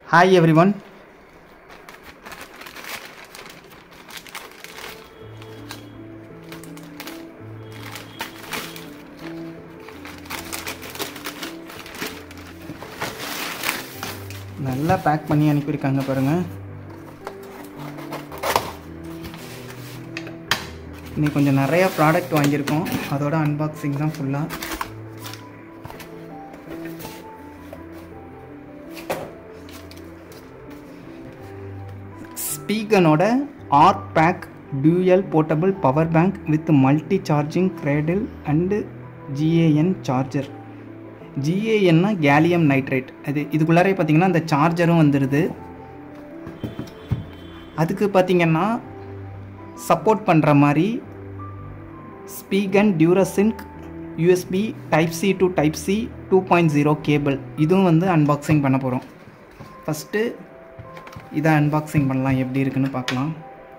Hi everyone. நல்லா back பண்ணி அனுப்பியிருக்காங்க பாருங்க இன்னைக்கு கொஞ்சம் நிறைய ப்ராடக்ட் வாங்கியிருக்கோம் அதோட அன்பாக்சிங் தான் ஃபுல்லாக ஸ்பீக்கனோட Arc pack dual portable power bank with multi charging cradle and GaN charger ஜிஏஎன்னா கேலியம் நைட்ரேட் அது இதுக்குள்ளாரே பார்த்தீங்கன்னா அந்த சார்ஜரும் வந்துடுது அதுக்கு பார்த்தீங்கன்னா சப்போர்ட் பண்ணுற மாதிரி Spigen DuraSync USB type C to type C two point zero cable இதுவும் வந்து அன்பாக்சிங் பண்ண போகிறோம் ஃபஸ்ட்டு இதை அன்பாக்சிங் பண்ணலாம் எப்படி இருக்குன்னு பார்க்கலாம்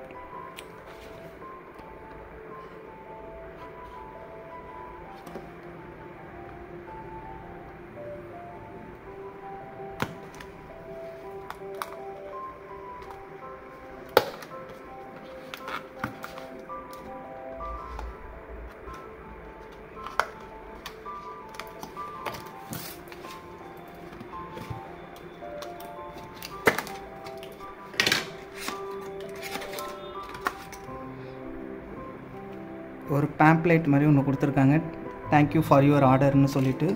ஒரு பேம்ப்ளேட் மாதிரி ஒன்று கொடுத்துருக்காங்க தேங்க்யூ ஃபார் யுவர் ஆர்டர்னு சொல்லிட்டு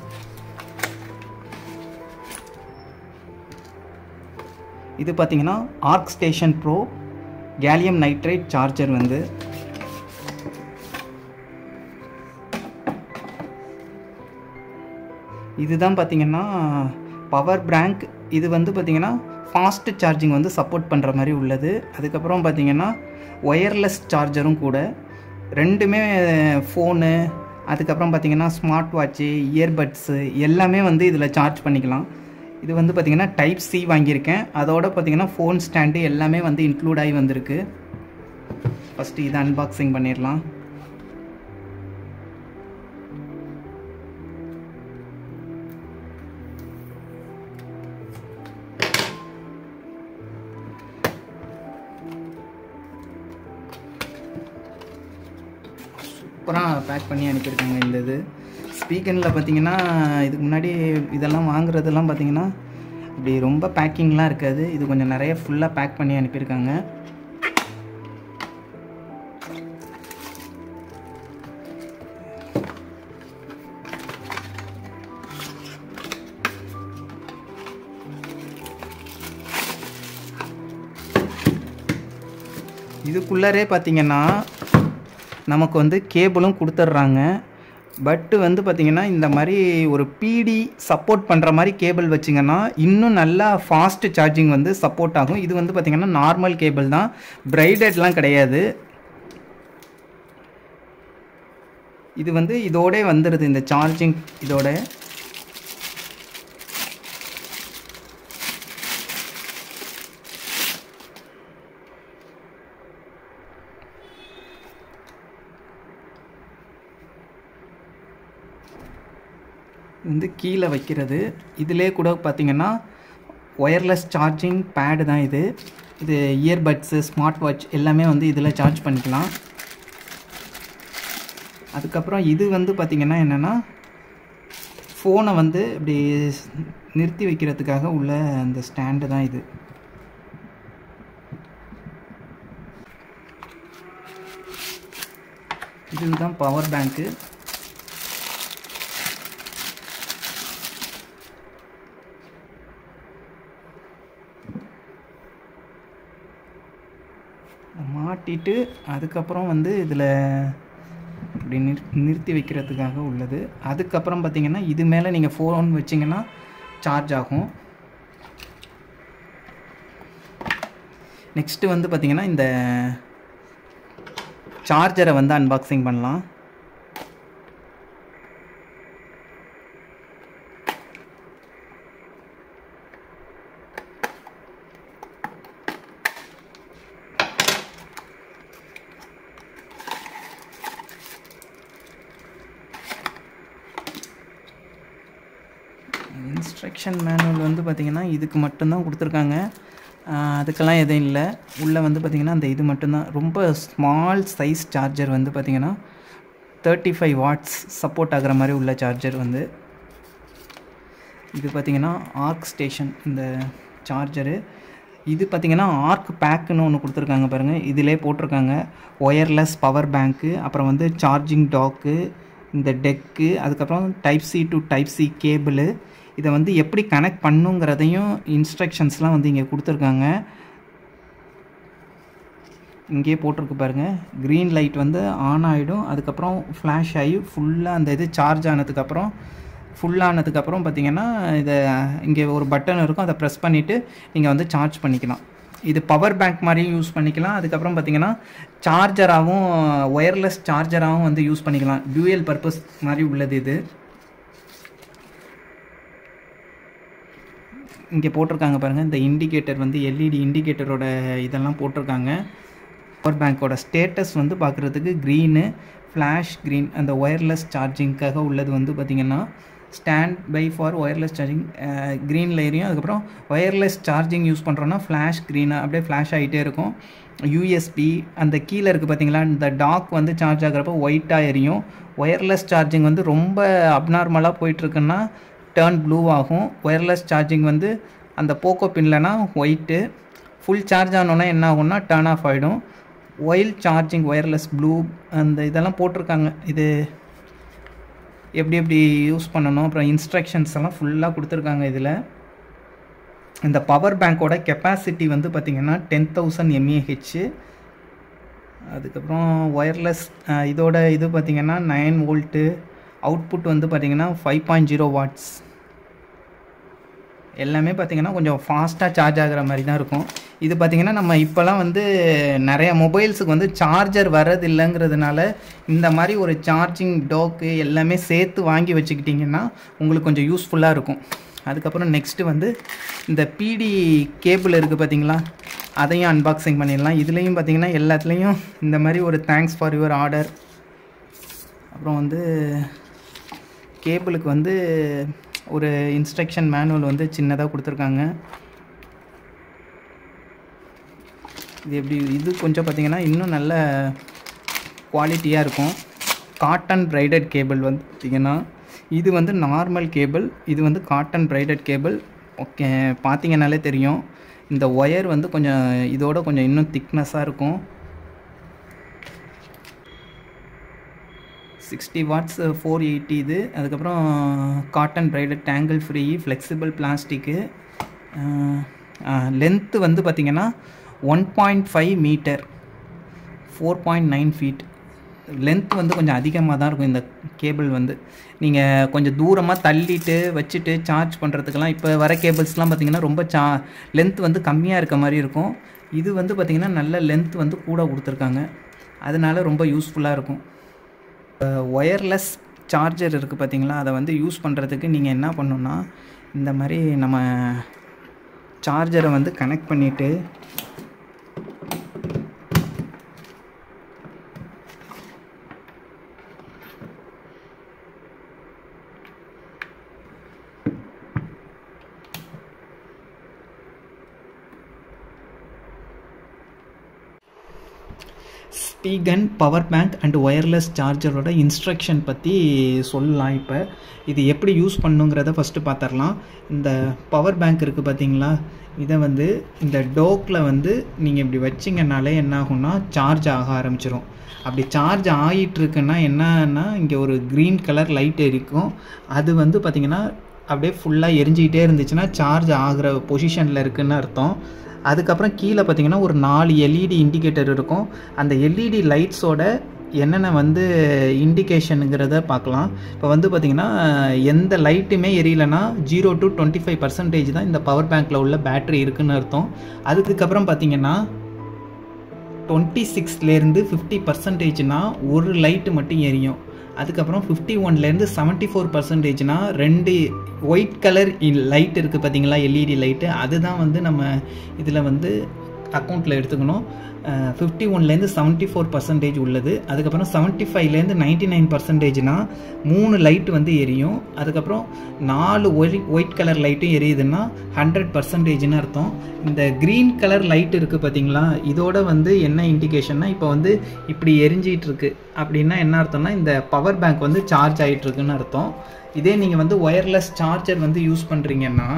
இது பார்த்தீங்கன்னா Arc station pro gallium nitrate charger வந்து இதுதான் பார்த்தீங்கன்னா பவர் பேங்க் இது வந்து பார்த்தீங்கன்னா ஃபாஸ்ட் சார்ஜிங் வந்து சப்போர்ட் பண்ணுற மாதிரி உள்ளது அதுக்கப்புறம் பார்த்தீங்கன்னா ஒயர்லெஸ் சார்ஜரும் கூட ரெண்டுமே ஃபோனு அதுக்கப்புறம் பார்த்தீங்கன்னா ஸ்மார்ட் வாட்ச்சு இயர்பட்ஸு எல்லாமே வந்து இதில் சார்ஜ் பண்ணிக்கலாம் இது வந்து பார்த்திங்கன்னா டைப் சி வாங்கியிருக்கேன் அதோட பார்த்திங்கன்னா ஃபோன் ஸ்டாண்டு எல்லாமே வந்து இன்க்ளூட் ஆகி வந்திருக்கு ஃபஸ்ட்டு இதை அன்பாக்சிங் பண்ணிடலாம் சூப்பராக பேக் பண்ணி அனுப்பியிருக்காங்க இந்த இது ஸ்பீக்கரில் பார்த்தீங்கன்னா இதுக்கு முன்னாடி இதெல்லாம் வாங்குறதெல்லாம் பார்த்தீங்கன்னா இப்படி ரொம்ப பேக்கிங்லாம் இருக்காது இது கொஞ்சம் நிறைய ஃபுல்லாக பேக் பண்ணி அனுப்பியிருக்காங்க இதுக்குள்ளரே பார்த்தீங்கன்னா நமக்கு வந்து கேபிளும் கொடுத்துட்றாங்க பட்டு வந்து பார்த்திங்கன்னா இந்த மாதிரி ஒரு பிடி சப்போர்ட் பண்ணுற மாதிரி கேபிள் வச்சிங்கன்னா இன்னும் நல்லா ஃபாஸ்ட் சார்ஜிங் வந்து சப்போர்ட் ஆகும் இது வந்து பார்த்திங்கன்னா நார்மல் கேபிள் தான் பிரைடட்லாம் கிடையாது இது வந்து இதோட வந்துடுது இந்த சார்ஜிங் இதோட வந்து கீழே வைக்கிறது இதிலே கூட பார்த்திங்கன்னா ஒயர்லெஸ் சார்ஜிங் பேடு தான் இது இது இயர்பட்ஸு ஸ்மார்ட் வாட்ச் எல்லாமே வந்து இதில் சார்ஜ் பண்ணிக்கலாம் அதுக்கப்புறம் இது வந்து பார்த்திங்கன்னா என்னென்னா ஃபோனை வந்து இப்படி நிறுத்தி வைக்கிறதுக்காக உள்ள அந்த ஸ்டாண்டு தான் இது இதுதான் பவர் பேங்க்கு மாட்டிட்டு அதுக்கப்புறம் வந்து இதில் இப்படி நிறு நிறுத்தி வைக்கிறதுக்காக உள்ளது அதுக்கப்புறம் பார்த்திங்கன்னா இது மேலே நீங்கள் ஃபோன் வச்சிங்கன்னா சார்ஜ் ஆகும் நெக்ஸ்ட்டு வந்து பார்த்திங்கன்னா இந்த சார்ஜரை வந்து அன்பாக்சிங் பண்ணலாம் இன்ஸ்ட்ரக்ஷன் மேனுவல் வந்து பார்த்திங்கன்னா இதுக்கு மட்டும்தான் கொடுத்துருக்காங்க ஆஹ் அதுக்கெல்லாம் எதுவும் இல்லை உள்ளே வந்து பார்த்திங்கன்னா அந்த இது மட்டும்தான் ரொம்ப ஸ்மால் சைஸ் சார்ஜர் வந்து பார்த்திங்கன்னா தேர்ட்டி ஃபைவ் வாட்ஸ் சப்போர்ட் ஆகிற மாதிரி உள்ள சார்ஜர் வந்து இது பார்த்திங்கன்னா ஆர்க் ஸ்டேஷன் இந்த சார்ஜரு இது பார்த்திங்கன்னா ஆர்க் பேக்குன்னு ஒன்று கொடுத்துருக்காங்க பாருங்கள் இதிலே போட்டிருக்காங்க ஒயர்லெஸ் பவர் பேங்க்கு அப்புறம் வந்து சார்ஜிங் டாக்கு இந்த டெக்கு அதுக்கப்புறம் type C to type C cable இதை வந்து எப்படி கனெக்ட் பண்ணுங்கிறதையும் இன்ஸ்ட்ரக்ஷன்ஸ்லாம் வந்து இங்கே கொடுத்துருக்காங்க இங்கேயே போட்டிருக்கு பாருங்கள் க்ரீன் லைட் வந்து ஆன் ஆகிடும் அதுக்கப்புறம் ஃப்ளாஷ் ஆகி ஃபுல்லாக அந்த இது சார்ஜ் ஆனதுக்கப்புறம் ஃபுல் ஆனதுக்கப்புறம் பார்த்தீங்கன்னா இதை இங்கே ஒரு பட்டன் இருக்கும் அதை ப்ரெஸ் பண்ணிவிட்டு நீங்கள் வந்து சார்ஜ் பண்ணிக்கலாம் இது பவர் பேங்க் மாதிரியும் யூஸ் பண்ணிக்கலாம் அதுக்கப்புறம் பார்த்தீங்கன்னா சார்ஜராகவும் ஒயர்லெஸ் சார்ஜராகவும் வந்து யூஸ் பண்ணிக்கலாம் டியூயல் பர்பஸ் மாதிரி உள்ளது இது இங்கே போட்டிருக்காங்க பாருங்கள் இந்த இண்டிகேட்டர் வந்து எல்இடி இண்டிகேட்டரோட இதெல்லாம் போட்டிருக்காங்க பவர் பேங்க்கோட ஸ்டேட்டஸ் வந்து பார்க்குறதுக்கு க்ரீனு ஃப்ளாஷ் க்ரீன் அந்த ஒயர்லெஸ் சார்ஜிங்க்காக உள்ளது வந்து பார்த்திங்கன்னா stand by for wireless charging green லேயரையும் அதுக்கப்புறம் ஒயர்லெஸ் சார்ஜிங் யூஸ் பண்ணுறோன்னா ஃப்ளாஷ் க்ரீனாக அப்படியே ஃப்ளாஷ் ஆகிட்டே இருக்கும் யூஎஸ்பி அந்த கீழே இருக்குது பார்த்தீங்களா இந்த டாக் வந்து சார்ஜ் ஆகிறப்போ ஒயிட்டாக எரியும் ஒயர்லெஸ் சார்ஜிங் வந்து ரொம்ப அப்நார்மலாக போயிட்டுருக்குன்னா டேர்ன் ப்ளூ ஆகும் ஒயர்லெஸ் சார்ஜிங் வந்து அந்த போக்கோ பின்லனா ஒயிட்டு ஃபுல் சார்ஜ் ஆனோன்னா என்ன ஆகும்னா டேர்ன் ஆஃப் ஆகிடும் ஒயில் சார்ஜிங் ஒயர்லெஸ் ப்ளூ அந்த இதெல்லாம் போட்டிருக்காங்க இது எப்படி எப்படி யூஸ் பண்ணணும் அப்புறம் இன்ஸ்ட்ரக்ஷன்ஸ் எல்லாம் ஃபுல்லாக கொடுத்துருக்காங்க இதில் இந்த பவர் பேங்க்கோட கெப்பாசிட்டி வந்து பார்த்திங்கன்னா டென் தௌசண்ட் எம்ஏஹெச் அதுக்கப்புறம் ஒயர்லெஸ் இதோட இது பார்த்திங்கன்னா நைன் வோல்ட்டு அவுட்புட் வந்து பார்த்திங்கன்னா ஃபைவ் பாயிண்ட் ஜீரோ வாட்ஸ் எல்லாமே பார்த்திங்கன்னா கொஞ்சம் ஃபாஸ்ட்டாக சார்ஜ் ஆகிற மாதிரி தான் இருக்கும் இது பார்த்திங்கன்னா நம்ம இப்போலாம் வந்து நிறைய மொபைல்ஸுக்கு வந்து சார்ஜர் வர்றது இல்லைங்கிறதுனால இந்த மாதிரி ஒரு சார்ஜிங் டோக்கு எல்லாமே சேர்த்து வாங்கி வச்சுக்கிட்டிங்கன்னா உங்களுக்கு கொஞ்சம் யூஸ்ஃபுல்லாக இருக்கும் அதுக்கப்புறம் நெக்ஸ்ட்டு வந்து இந்த பிடி கேபிள் இருக்குது பார்த்தீங்களா அதையும் அன்பாக்சிங் பண்ணிடலாம் இதுலேயும் பார்த்தீங்கன்னா எல்லாத்துலேயும் இந்த மாதிரி ஒரு தேங்க்ஸ் ஃபார் யுவர் ஆர்டர் அப்புறம் வந்து கேபிளுக்கு வந்து ஒரு இன்ஸ்ட்ரக்ஷன் மேனுவல் வந்து சின்னதாக கொடுத்துருக்காங்க இது எப்படி இது கொஞ்சம் பார்த்தீங்கன்னா இன்னும் நல்ல குவாலிட்டியாக இருக்கும் காட்டன் பிரைடட் கேபிள் வந்து பார்த்திங்கன்னா இது வந்து நார்மல் கேபிள் இது வந்து காட்டன் பிரைடட் கேபிள் ஓகே பார்த்தீங்கனாலே தெரியும் இந்த ஒயர் வந்து கொஞ்சம் இதோட கொஞ்சம் இன்னும் திக்னஸாக இருக்கும் சிக்ஸ்டி வாட்ஸ் ஃபோர் எயிட்டி இது அதுக்கப்புறம் cotton braided tangle free flexible plastic length வந்து பார்த்திங்கன்னா one point five metre four point nine feet length வந்து கொஞ்சம் அதிகமாக தான் இருக்கும் இந்த கேபிள் வந்து நீங்கள் கொஞ்சம் தூரமாக தள்ளிட்டு வச்சுட்டு சார்ஜ் பண்ணுறதுக்கெல்லாம் இப்போ வர கேபிள்ஸ்லாம் பார்த்திங்கன்னா ரொம்ப சா லென்த் வந்து கம்மியாக இருக்க மாதிரி இருக்கும் இது வந்து பார்த்திங்கன்னா நல்ல லென்த் வந்து கூட கொடுத்துருக்காங்க அதனால ரொம்ப யூஸ்ஃபுல்லாக இருக்கும் ஒயர்லெஸ் சார்ஜர் இருக்குது பார்த்தீங்களா அதை வந்து யூஸ் பண்ணுறதுக்கு நீங்கள் என்ன பண்ணணுன்னா இந்த மாதிரி நம்ம சார்ஜரை வந்து கனெக்ட் பண்ணிவிட்டு Spigen power bank and wireless சார்ஜரோட இன்ஸ்ட்ரக்ஷன் பற்றி சொல்லலாம் இப்போ இது எப்படி யூஸ் பண்ணுங்கிறத ஃபஸ்ட்டு பார்த்துடலாம் இந்த பவர் பேங்க் இருக்குது பார்த்தீங்களா இதை வந்து இந்த டோக்கில் வந்து நீங்கள் இப்படி வச்சிங்கனாலே என்ன ஆகும்னா சார்ஜ் ஆக ஆரம்பிச்சிரும் அப்படி சார்ஜ் ஆகிட்டுருக்குன்னா என்னன்னா இங்கே ஒரு க்ரீன் கலர் லைட் எரிக்கும் அது வந்து பார்த்திங்கன்னா அப்படியே ஃபுல்லாக எரிஞ்சிக்கிட்டே இருந்துச்சுன்னா சார்ஜ் ஆகிற பொசிஷனில் இருக்குதுன்னு அர்த்தம் அதுக்கப்புறம் கீழே பார்த்தீங்கன்னா ஒரு நாலு எல்இடி இண்டிகேட்டர் இருக்கும் அந்த எல்இடி லைட்ஸோட என்னென்ன வந்து இண்டிகேஷனுங்கிறத பார்க்கலாம் இப்போ வந்து பார்த்திங்கன்னா எந்த லைட்டுமே எரியலைன்னா zero to twenty five percentage தான் இந்த பவர் பேங்க்கில் உள்ள பேட்ரி இருக்குதுன்னு அர்த்தம் அதுக்கப்புறம் பார்த்தீங்கன்னா டுவெண்ட்டி சிக்ஸ்லேருந்து ஃபிஃப்டி பர்சன்டேஜ்னா ஒரு லைட்டு மட்டும் எரியும் அதுக்கப்புறம் ஃபிஃப்டி ஒன்லேருந்து செவன்ட்டி ஃபோர் பர்சன்டேஜ்னா ரெண்டு ஒயிட் கலர் லைட் இருக்குது பார்த்தீங்களா எல்இடி லைட்டு அதுதான் வந்து நம்ம இதில் வந்து அக்கௌண்ட்டில் எடுத்துக்கணும் ஃபிஃப்டி ஒன்லேருந்து செவன்ட்டி ஃபோர் பர்சன்டேஜ் உள்ளது அதுக்கப்புறம் செவன்ட்டி ஃபைவ்லேருந்து நைன்ட்டி நைன் பர்சன்டேஜ்னா மூணு லைட் வந்து எரியும் அதுக்கப்புறம் நாலு ஒய் ஒயிட் கலர் லைட்டும் எரியுதுன்னா ஹண்ட்ரட் பர்சன்டேஜ்னு அர்த்தம் இந்த க்ரீன் கலர் லைட் இருக்குது பார்த்தீங்களா இதோட வந்து என்ன இண்டிகேஷன்னா இப்போ வந்து இப்படி எரிஞ்சிட்டு இருக்கு அப்படின்னா என்ன அர்த்தம்னா இந்த பவர் பேங்க் வந்து சார்ஜ் ஆகிட்டு இருக்குன்னு அர்த்தம் இதே நீங்கள் வந்து ஒயர்லெஸ் சார்ஜர் வந்து யூஸ் பண்ணுறீங்கன்னா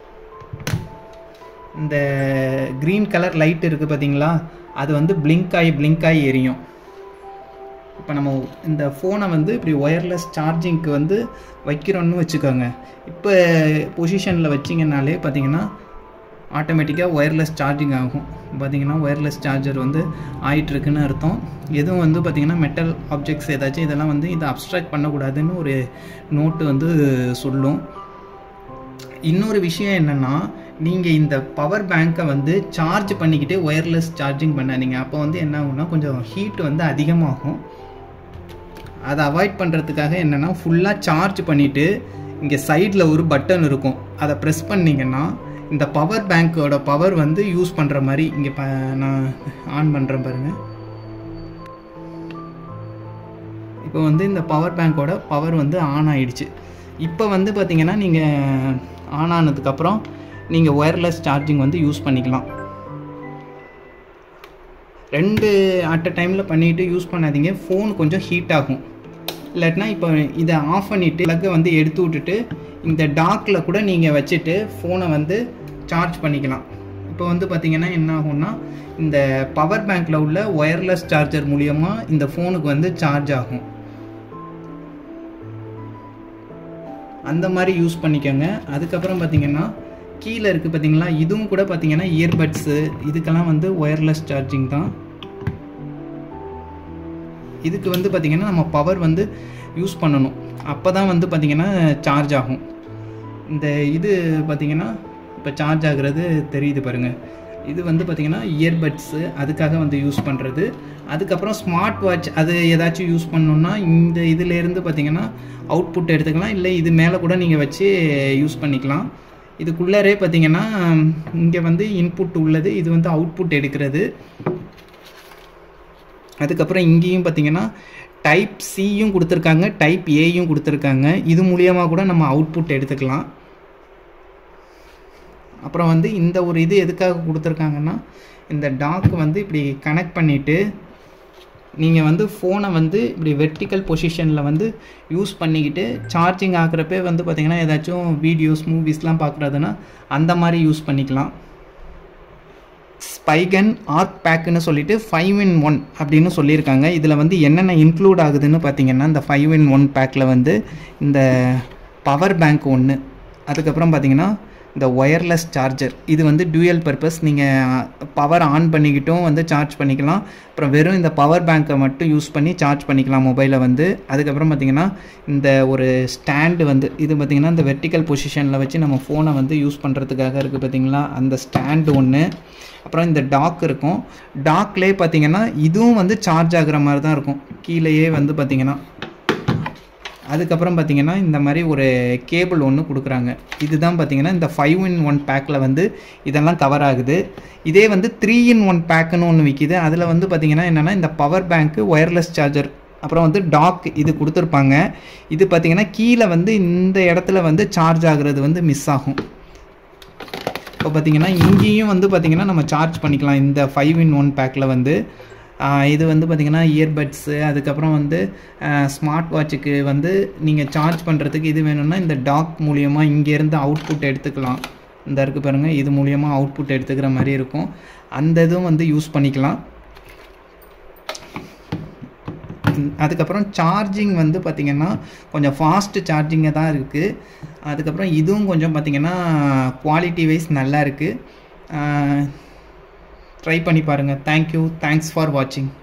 இந்த க்ரீன் கலர் லைட் இருக்குது பார்த்தீங்களா அது வந்து பிளிங்க் ஆகி பிளிங்க் ஆகி எரியும் இப்போ நம்ம இந்த ஃபோனை வந்து இப்படி ஒயர்லெஸ் சார்ஜிங்க்கு வந்து வைக்கிறோன்னு வச்சுக்கோங்க இப்போ பொசிஷனில் வச்சிங்கனாலே பார்த்தீங்கன்னா ஆட்டோமேட்டிக்காக ஒயர்லெஸ் சார்ஜிங் ஆகும் பார்த்தீங்கன்னா ஒயர்லெஸ் சார்ஜர் வந்து ஆயிட்டுருக்குன்னு அர்த்தம் எதுவும் வந்து பார்த்திங்கன்னா மெட்டல் ஆப்ஜெக்ட்ஸ் ஏதாச்சும் இதெல்லாம் வந்து இதை அப்ட்ராக்ட் பண்ணக்கூடாதுன்னு ஒரு நோட்டு வந்து சொல்லும் இன்னொரு விஷயம் என்னென்னா நீங்கள் இந்த பவர் பேங்க்கை வந்து சார்ஜ் பண்ணிக்கிட்டே ஒயர்லெஸ் சார்ஜிங் பண்ணாதீங்க அப்போ வந்து என்ன ஆகும்னா கொஞ்சம் ஹீட் வந்து அதிகமாகும் அதை அவாய்ட் பண்ணுறதுக்காக என்னென்னா ஃபுல்லாக சார்ஜ் பண்ணிவிட்டு இங்கே சைடில் ஒரு பட்டன் இருக்கும் அதை ப்ரெஸ் பண்ணிங்கன்னா இந்த பவர் பேங்க்கோட பவர் வந்து யூஸ் பண்ணுற மாதிரி இங்கே ப நான் ஆன் பண்ணுறேன் பாருங்கள் இப்போ வந்து இந்த பவர் பேங்க்கோட பவர் வந்து ஆன் ஆயிடுச்சு இப்போ வந்து பார்த்தீங்கன்னா நீங்கள் ஆன் ஆனதுக்கப்புறம் நீங்கள் ஒயர்லெஸ் சார்ஜிங் வந்து யூஸ் பண்ணிக்கலாம் ரெண்டு அட் அ டைமில் பண்ணிவிட்டு யூஸ் பண்ணாதீங்க ஃபோன் கொஞ்சம் ஹீட் ஆகும் இல்லாட்டினா இப்போ இதை ஆஃப் பண்ணிவிட்டு ப்ளக்கை வந்து எடுத்து விட்டுட்டு இந்த டாக்கில் கூட நீங்கள் வச்சுட்டு ஃபோனை வந்து சார்ஜ் பண்ணிக்கலாம் இப்போ வந்து பார்த்திங்கன்னா என்ன ஆகும்னா இந்த பவர் பேங்க்கில் உள்ள ஒயர்லெஸ் சார்ஜர் மூலியமாக இந்த ஃபோனுக்கு வந்து சார்ஜ் ஆகும் அந்த மாதிரி யூஸ் பண்ணிக்கோங்க அதுக்கப்புறம் பார்த்தீங்கன்னா கீழே இருக்குது பார்த்தீங்களா இதுவும் கூட பார்த்தீங்கன்னா இயர்பட்ஸு இதுக்கெல்லாம் வந்து ஒயர்லெஸ் சார்ஜிங் தான் இதுக்கு வந்து பார்த்திங்கன்னா நம்ம பவர் வந்து யூஸ் பண்ணணும் அப்போ தான் வந்து பார்த்திங்கன்னா சார்ஜ் ஆகும் இந்த இது பார்த்திங்கன்னா இப்போ சார்ஜ் ஆகுறது தெரியுது பாருங்கள் இது வந்து பார்த்திங்கன்னா இயர்பட்ஸு அதுக்காக வந்து யூஸ் பண்ணுறது அதுக்கப்புறம் ஸ்மார்ட் வாட்ச் அது ஏதாச்சும் யூஸ் பண்ணணுன்னா இந்த இதுலேருந்து பார்த்திங்கன்னா அவுட்புட் எடுத்துக்கலாம் இல்லை இது மேலே கூட நீங்கள் வச்சு யூஸ் பண்ணிக்கலாம் இதுக்குள்ளாரே பார்த்தீங்கன்னா இங்கே வந்து இன்புட் உள்ளது இது வந்து அவுட்புட் எடுக்கிறது அதுக்கப்புறம் இங்கேயும் பார்த்தீங்கன்னா டைப் சியும் கொடுத்துருக்காங்க டைப் ஏயும் கொடுத்துருக்காங்க இது மூலியமாக கூட நம்ம அவுட்புட் எடுத்துக்கலாம் அப்புறம் வந்து இந்த ஒரு இது எதுக்காக கொடுத்துருக்காங்கன்னா இந்த டாக் வந்து இப்படி கனெக்ட் பண்ணிவிட்டு நீங்கள் வந்து ஃபோனை வந்து இப்படி வெர்டிக்கல் பொசிஷனில் வந்து யூஸ் பண்ணிக்கிட்டு சார்ஜிங் ஆகிறப்பே வந்து பார்த்திங்கன்னா ஏதாச்சும் வீடியோஸ் மூவிஸ்லாம் பார்க்குறதுனா அந்த மாதிரி யூஸ் பண்ணிக்கலாம் ஸ்பைகன் ஆர்க் பேக்குன்னு சொல்லிட்டு ஃபைவ் இன் ஒன் அப்படின்னு சொல்லியிருக்காங்க இதில் வந்து என்னென்ன இன்க்ளூட் ஆகுதுன்னு பார்த்தீங்கன்னா இந்த ஃபைவ் இன் ஒன் பேக்கில் வந்து இந்த பவர் பேங்க் ஒன்று அதுக்கப்புறம் பார்த்தீங்கன்னா இந்த ஒயர்லெஸ் சார்ஜர் இது வந்து டியூயல் பர்பஸ் நீங்கள் பவர் ஆன் பண்ணிக்கிட்டும் வந்து சார்ஜ் பண்ணிக்கலாம் அப்புறம் வெறும் இந்த பவர் பேங்க்கை மட்டும் யூஸ் பண்ணி சார்ஜ் பண்ணிக்கலாம் மொபைலை வந்து அதுக்கப்புறம் பார்த்திங்கன்னா இந்த ஒரு ஸ்டாண்டு வந்து இது பார்த்திங்கன்னா இந்த வெர்டிக்கல் பொசிஷனில் வச்சு நம்ம ஃபோனை வந்து யூஸ் பண்ணுறதுக்காக இருக்குது பார்த்திங்களா அந்த ஸ்டாண்டு ஒன்று அப்புறம் இந்த டாக் இருக்கும் டாக்லேயே பார்த்திங்கன்னா இதுவும் வந்து சார்ஜ் ஆகுற மாதிரி தான் இருக்கும் கீழேயே வந்து பார்த்திங்கன்னா அதுக்கப்புறம் பார்த்தீங்கன்னா இந்த மாதிரி ஒரு கேபிள் ஒன்று கொடுக்குறாங்க இதுதான் பார்த்தீங்கன்னா இந்த ஃபைவ் இன் ஒன் பேக்கில் வந்து இதெல்லாம் கவர் ஆகுது இதே வந்து த்ரீ இன் ஒன் பேக்குன்னு ஒன்று விற்கிது அதில் வந்து பார்த்தீங்கன்னா என்னென்னா இந்த பவர் பேங்க்கு ஒயர்லெஸ் சார்ஜர் அப்புறம் வந்து டாக் இது கொடுத்துருப்பாங்க இது பார்த்தீங்கன்னா கீழே வந்து இந்த இடத்துல வந்து சார்ஜ் ஆகுறது வந்து மிஸ் ஆகும் இப்போ பார்த்தீங்கன்னா இங்கேயும் வந்து பார்த்தீங்கன்னா நம்ம சார்ஜ் பண்ணிக்கலாம் இந்த ஃபைவ் இன் ஒன் பேக்கில் வந்து இது வந்து பார்த்திங்கன்னா இயர்பட்ஸு அதுக்கப்புறம் வந்து ஸ்மார்ட் வாட்சுக்கு வந்து நீங்கள் சார்ஜ் பண்ணுறதுக்கு இது வேணும்னா இந்த டாக் மூலியமாக இங்கேருந்து அவுட்புட் எடுத்துக்கலாம் இந்த இருக்குது பாருங்கள் இது மூலியமாக அவுட்புட் எடுத்துக்கிற மாதிரி இருக்கும் அந்த இதுவும் வந்து யூஸ் பண்ணிக்கலாம் அதுக்கப்புறம் சார்ஜிங் வந்து பார்த்திங்கன்னா கொஞ்சம் ஃபாஸ்ட்டு சார்ஜிங்காக தான் இருக்குது அதுக்கப்புறம் இதுவும் கொஞ்சம் பார்த்திங்கன்னா குவாலிட்டி வைஸ் நல்லா இருக்குது ட்ரை பண்ணி பாருங்கள் தேங்க்யூ தேங்க்ஸ் ஃபார் வாட்சிங்